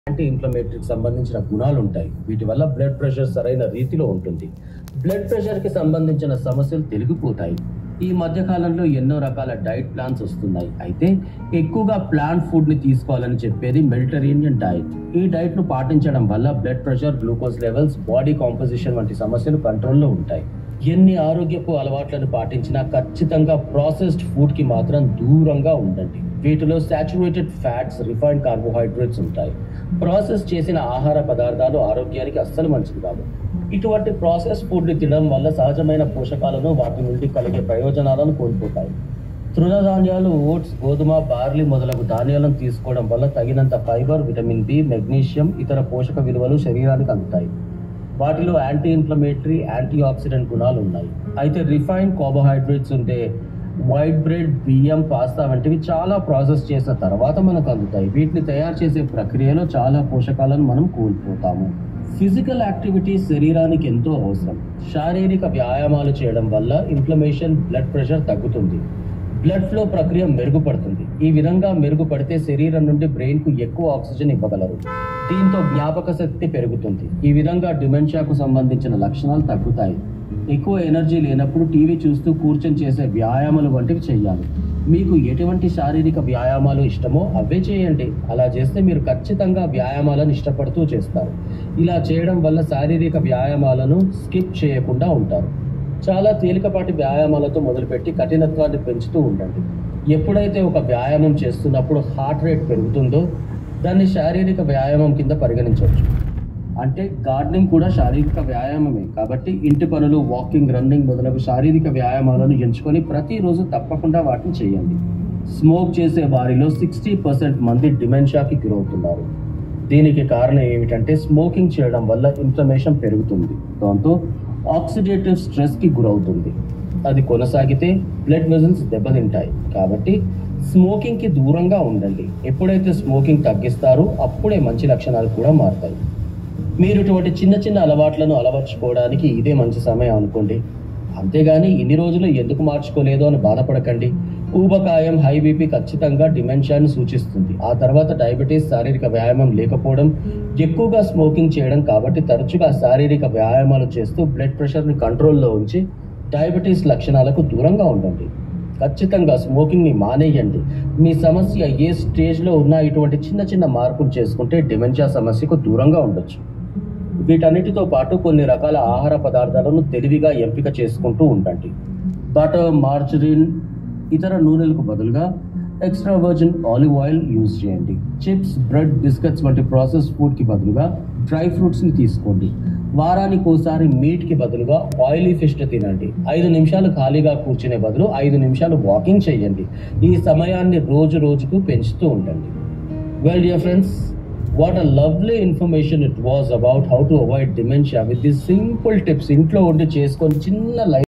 anti ఇన్ఫ్లమేటరీకి సంబంధించిన గుణాలు ఉంటాయి వీటి వల్ల బ్లడ్ ప్రెషర్ సరైన రీతిలో ఉంటుంది బ్లడ్ ప్రెషర్కి సంబంధించిన సమస్యలు తెలిగిపోతాయి ఈ మధ్య కాలంలో ఎన్నో రకాల డైట్ ప్లాన్స్ వస్తున్నాయి అయితే ఎక్కువగా ప్లాంట్ ఫుడ్ ని తీసుకోవాలని చెప్పేది మెడిటరేనియన్ డైట్ ఈ డైట్ ను పాటించడం వల్ల blood pressure glucose levels body composition వంటి సమస్యలు కంట్రోల్లో ఉంటాయి ఎన్ని ఆరోగ్యపు అలవాట్లను పాటించినా ఖచ్చితంగా ప్రాసెస్డ్ ఫుడ్ కి మాత్రం దూరంగా ఉండండి వీటిలో సాచురేటెడ్ ఫ్యాట్స్ రిఫైన్డ్ కార్బోహైడ్రేట్స్ ఉంటాయి ప్రాసెస్ చేసిన ఆహార పదార్థాలు ఆరోగ్యానికి అస్సలు మంచిది కాదు ఇటువంటి ప్రాసెస్ ఫుడ్ ని తినడం వల్ల సహజమైన పోషకాలను వాటి నుండి కలిగే ప్రయోజనాలను కోల్పోతాయి తృణధాన్యాలు ఓట్స్ గోధుమ బార్లీ మొదలగు ధాన్యాలను తీసుకోవడం వల్ల తగినంత ఫైబర్ విటమిన్ బి మెగ్నీషియం ఇతర పోషక విలువలు శరీరానికి అందుతాయి వాటిలో యాంటీ ఇన్ఫ్లమేటరీ యాంటీ ఆక్సిడెంట్ గుణాలు ఉన్నాయి అయితే రిఫైన్డ్ కార్బోహైడ్రేట్స్ ఉండే వైట్ బ్రెడ్ బియ్యం పాస్తా వంటివి చాలా ప్రాసెస్ చేసిన తర్వాత మనకు అందుతాయి వీటిని తయారు చేసే ప్రక్రియలో చాలా పోషకాలను మనం కోల్పోతాము ఫిజికల్ యాక్టివిటీ శరీరానికి ఎంతో అవసరం శారీరక వ్యాయామాలు చేయడం వల్ల ఇన్ఫ్లమేషన్ బ్లడ్ ప్రెషర్ తగ్గుతుంది బ్లడ్ ఫ్లో ప్రక్రియ మెరుగుపడుతుంది ఈ విధంగా మెరుగుపడితే శరీరం నుండి బ్రెయిన్ కు ఎక్కువ ఆక్సిజన్ ఇవ్వగలరు దీంతో జ్ఞాపక శక్తి పెరుగుతుంది ఈ విధంగా డిమెన్షియాకు సంబంధించిన లక్షణాలు తగ్గుతాయి ఎక్కువ ఎనర్జీ లేనప్పుడు టీవీ చూస్తూ కూర్చొని చేసే వ్యాయామాలు వంటివి చేయాలి మీకు ఎటువంటి శారీరక వ్యాయామాలు ఇష్టమో అవే చేయండి అలా చేస్తే మీరు ఖచ్చితంగా వ్యాయామాలను ఇష్టపడుతూ చేస్తారు ఇలా చేయడం వల్ల శారీరక వ్యాయామాలను స్కిప్ చేయకుండా ఉంటారు చాలా తేలికపాటి వ్యాయామాలతో మొదలుపెట్టి కఠినత్వాన్ని పెంచుతూ ఉండండి ఎప్పుడైతే ఒక వ్యాయామం చేస్తున్నప్పుడు హార్ట్ రేట్ పెరుగుతుందో దాన్ని శారీరక వ్యాయామం కింద పరిగణించవచ్చు అంటే గార్డెనింగ్ కూడా శారీరక వ్యాయామమే కాబట్టి ఇంటి పనులు వాకింగ్ రన్నింగ్ మొదలగు శారీరక వ్యాయామాలను ఎంచుకొని ప్రతిరోజు తప్పకుండా వాటిని చేయండి స్మోక్ చేసే వారిలో సిక్స్టీ పర్సెంట్ మంది డిమెన్షియాకి గురవుతున్నారు దీనికి కారణం ఏమిటంటే స్మోకింగ్ చేయడం వల్ల ఇన్ఫ్లమేషన్ పెరుగుతుంది దాంతో ఆక్సిడేటివ్ స్ట్రెస్కి గురవుతుంది అది కొనసాగితే బ్లడ్ వెజల్స్ దెబ్బతింటాయి కాబట్టి స్మోకింగ్కి దూరంగా ఉండండి ఎప్పుడైతే స్మోకింగ్ తగ్గిస్తారో అప్పుడే మంచి లక్షణాలు కూడా మారుతాయి మీరు ఇటువంటి చిన్న చిన్న అలవాట్లను అలవర్చుకోవడానికి ఇదే మంచి సమయం అనుకోండి అంతేగాని ఇన్ని రోజులు ఎందుకు మార్చుకోలేదు అని బాధపడకండి ఊబకాయం హై బీపీ ఖచ్చితంగా డిమెన్షియాని సూచిస్తుంది ఆ తర్వాత డయాబెటీస్ శారీరక వ్యాయామం లేకపోవడం ఎక్కువగా స్మోకింగ్ చేయడం కాబట్టి తరచుగా శారీరక వ్యాయామాలు చేస్తూ బ్లడ్ ప్రెషర్ని కంట్రోల్లో ఉంచి డయాబెటీస్ లక్షణాలకు దూరంగా ఉండండి ఖచ్చితంగా స్మోకింగ్ని మానేయండి మీ సమస్య ఏ స్టేజ్లో ఉన్నా ఇటువంటి చిన్న చిన్న మార్పులు చేసుకుంటే డిమెన్షియా సమస్యకు దూరంగా ఉండొచ్చు వీటన్నిటితో పాటు కొన్ని రకాల ఆహార పదార్థాలను తెలివిగా ఎంపిక చేసుకుంటూ ఉండండి బటర్ మార్జరిన్ ఇతర నూనెలకు బదులుగా extra virgin olive oil use చేయండి చిప్స్ బ్రెడ్ బిస్కెట్స్ వంటి ప్రాసెస్ ఫుడ్కి బదులుగా డ్రై ఫ్రూట్స్ని తీసుకోండి వారానికి ఒకసారి మీట్కి బదులుగా ఆయిలీ ఫిష్ తినండి ఐదు నిమిషాలు ఖాళీగా కూర్చునే బదులు ఐదు నిమిషాలు వాకింగ్ చేయండి ఈ సమయాన్ని రోజు రోజుకు పెంచుతూ ఉండండి well dear friends what a lovely information it was about how to avoid dementia with this simple tips ఇంట్లో ఉండి చేసుకొని చిన్న లైఫ్